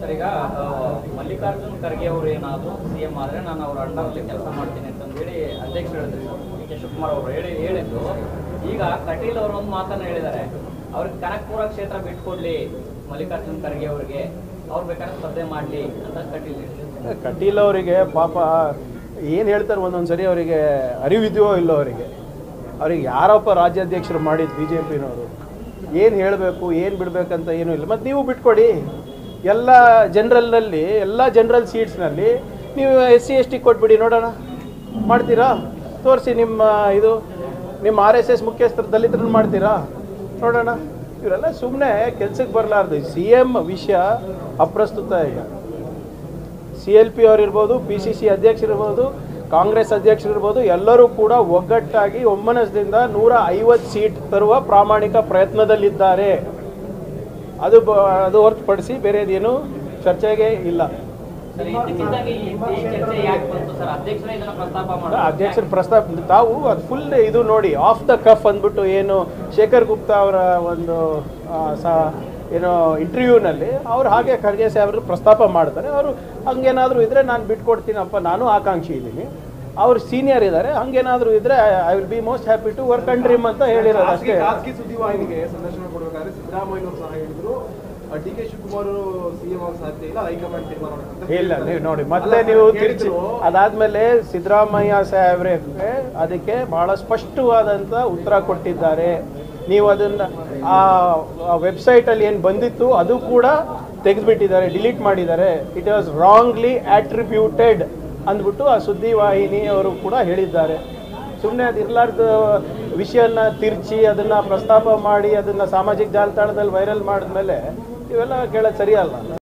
Sir ಈಗ ಆ, ಮಲ್ಲಿಕಾರ್ಜುನ್ ಖರ್ಗೆ ಅವರು ಏನಾದ್ರು ಸಿಎಂ ಆದ್ರೆ ನಾನು ಅವ್ರ ಅಂಡರಲ್ಲಿ ಕೆಲಸ ಮಾಡ್ತೀನಿ ಅಂತಂದೇಳಿ ಅಧ್ಯಕ್ಷರು ಹೇಳಿದ್ರು ಡಿ ಕೆ ಶಿವಕುಮಾರ್ ಅವರು ಹೇಳಿ ಹೇಳಿದ್ದು ಈಗ ಕಟೀಲ್ ಅವರು ಒಂದು ಮಾತನ್ನ ಹೇಳಿದ್ದಾರೆ ಅವ್ರಿಗೆ ಕನಕಪುರ ಕ್ಷೇತ್ರ ಬಿಟ್ಕೊಡ್ಲಿ ಮಲ್ಲಿಕಾರ್ಜುನ್ ಖರ್ಗೆ ಅವರಿಗೆ ಅವ್ರು ಬೇಕಾದ್ರೆ ಸ್ಪರ್ಧೆ ಮಾಡ್ಲಿ ಅಂತ ಕಟೀಲ್ ಹೇಳಿದ್ರು ಕಟೀಲ್ ಅವರಿಗೆ ಪಾಪ ಏನು ಹೇಳ್ತಾರೆ ಒಂದೊಂದು ಸರಿ ಅವರಿಗೆ ಅರಿವಿದೆಯೋ ಇಲ್ಲೋ ಅವರಿಗೆ ಅವ್ರಿಗೆ ಯಾರಪ್ಪ ರಾಜ್ಯಾಧ್ಯಕ್ಷರು ಮಾಡಿದ್ದು ಬಿ ಜೆ ಪಿನವರು ಏನು ಹೇಳಬೇಕು ಏನು ಬಿಡಬೇಕಂತ ಏನೂ ಇಲ್ಲ ಮತ್ತು ನೀವು ಬಿಟ್ಕೊಡಿ ಎಲ್ಲ ಜನರಲ್ನಲ್ಲಿ ಎಲ್ಲ ಜನರಲ್ ಸೀಟ್ಸ್ನಲ್ಲಿ ನೀವು ಎಸ್ ಸಿ ಎಸ್ ಟಿ ಕೊಟ್ಬಿಡಿ ನೋಡೋಣ ಮಾಡ್ತೀರಾ ತೋರಿಸಿ ನಿಮ್ಮ ಇದು ನಿಮ್ಮ ಆರ್ ಎಸ್ ಎಸ್ ಮುಖ್ಯಸ್ಥರು ದಲಿತರನ್ನು ಮಾಡ್ತೀರಾ ನೋಡೋಣ ಇವರೆಲ್ಲ ಸುಮ್ಮನೆ ಕೆಲ್ಸಕ್ಕೆ ಬರಲಾರ್ದು ಸಿ ಎಮ್ ವಿಷಯ ಅಪ್ರಸ್ತುತ ಈಗ ಸಿ ಎಲ್ ಪಿ ಅವರಿರ್ಬೋದು ಪಿ ಸಿ ಸಿ ಅಧ್ಯಕ್ಷರಿರ್ಬೋದು ಕಾಂಗ್ರೆಸ್ ಅಧ್ಯಕ್ಷರಿರ್ಬೋದು ಎಲ್ಲರೂ ಕೂಡ ಒಗ್ಗಟ್ಟಾಗಿ ಒಮ್ಮನಸದಿಂದ ನೂರ ಐವತ್ತು ಸೀಟ್ ತರುವ ಪ್ರಾಮಾಣಿಕ ಪ್ರಯತ್ನದಲ್ಲಿದ್ದಾರೆ ಅದು ಬ ಅದು ಹೊರತುಪಡಿಸಿ ಬೇರೆದೇನು ಚರ್ಚೆಗೆ ಇಲ್ಲ ಸರ್ ಇದ್ದಕ್ಕಿದ್ದಂಗೆ ಈ ಈ ಚರ್ಚೆ ಯಾಕೆ ಬಂತು ಸರ್ ಅಧ್ಯಕ್ಷರೇ ಇದನ್ನ ಪ್ರಸ್ತಾಪ ಮಾಡಿದ್ರು ಅಧ್ಯಕ್ಷರ ಪ್ರಸ್ತಾಪ ತಾವು ಅದು ಫುಲ್ ಇದು ನೋಡಿ ಆಫ್ ದ ಕಫ್ ಅಂದ್ಬಿಟ್ಟು ಏನು ಶೇಖರ್ ಗುಪ್ತಾ ಅವರ ಒಂದು ಆ, ಸ ಏನೋ ಇಂಟರ್ವ್ಯೂನಲ್ಲಿ ಅವ್ರು ಹಾಗೆ ಖರ್ಗೆ ಸಾಹೇಬರು ಪ್ರಸ್ತಾಪ ಮಾಡ್ತಾರೆ ಅವರು ಹಂಗೇನಾದರೂ ಇದ್ದರೆ ನಾನು ಬಿಟ್ಕೊಡ್ತೀನಪ್ಪ ನಾನು ಆಕಾಂಕ್ಷಿ ಇದ್ದೀನಿ ಅವ್ರು ಸೀನಿಯರ್ ಇದ್ದಾರೆ ಹಂಗೇನಾದರೂ ಇದ್ದರೆ I will be most happy to work and dream ಅಂತ ಹೇಳಿರೋದು ಅಷ್ಟೇ ಖಾಸಗಿ ಖಾಸಗಿ ಸುದ್ದಿವಾಹಿನಿಗೆ ಸಂದರ್ಶನ ಕೊಡಬೇಕಾದ್ರೆ ಸಿದ್ದರಾಮಯ್ಯನವರು ಸಹ ಹೇಳಿದ್ರು ಡಿ ಕೆ ಶಿವಕುಮಾರ್ ಸಿಎಂ ಆಗ ಸಾಧ್ಯ ಇಲ್ಲ ಹೈಕಮಾಂಡ್ ತೀರ್ಮಾನ ಮಾಡ್ಬೇಕಂತ ಇಲ್ಲ ನೀವು ನೋಡಿ ಮತ್ತೆ ಅಲ್ಲ, ನೀವು ಹೇಳಿದ್ರು. ತಿರುಚಿ ಅದಾದ್ಮೇಲೆ ಸಿದ್ದರಾಮಯ್ಯ ಸಾಹೇಬ್ರೆ ಅದಕ್ಕೆ ಬಹಳ ಸ್ಪಷ್ಟವಾದಂಥ ಉತ್ತರ ಕೊಟ್ಟಿದ್ದಾರೆ ನೀವು ಅದನ್ನ ಆ ವೆಬ್ಸೈಟಲ್ಲಿ ಏನು ಬಂದಿತ್ತು ಅದು ಕೂಡ ತೆಗೆದುಬಿಟ್ಟಿದ್ದಾರೆ ಡಿಲೀಟ್ ಮಾಡಿದ್ದಾರೆ ಇಟ್ ವಾಸ್ ರಾಂಗ್ಲಿ ಆಟ್ರಿಬ್ಯೂಟೆಡ್ ಅಂದ್ಬಿಟ್ಟು ಆ ಸುದ್ದಿವಾಹಿನಿಯವರು ಕೂಡ ಹೇಳಿದ್ದಾರೆ ಸುಮ್ಮನೆ ಅದು ಇರ್ಲಾರ್ದ ವಿಷಯನ ತಿರ್ಚಿ ಅದನ್ನು ಪ್ರಸ್ತಾಪ ಮಾಡಿ ಅದನ್ನು ಸಾಮಾಜಿಕ ಜಾಲತಾಣದಲ್ಲಿ ವೈರಲ್ ಮಾಡಿದ್ಮೇಲೆ ಇವೆಲ್ಲ ಕೇಳೋದು ಸರಿಯಲ್ಲ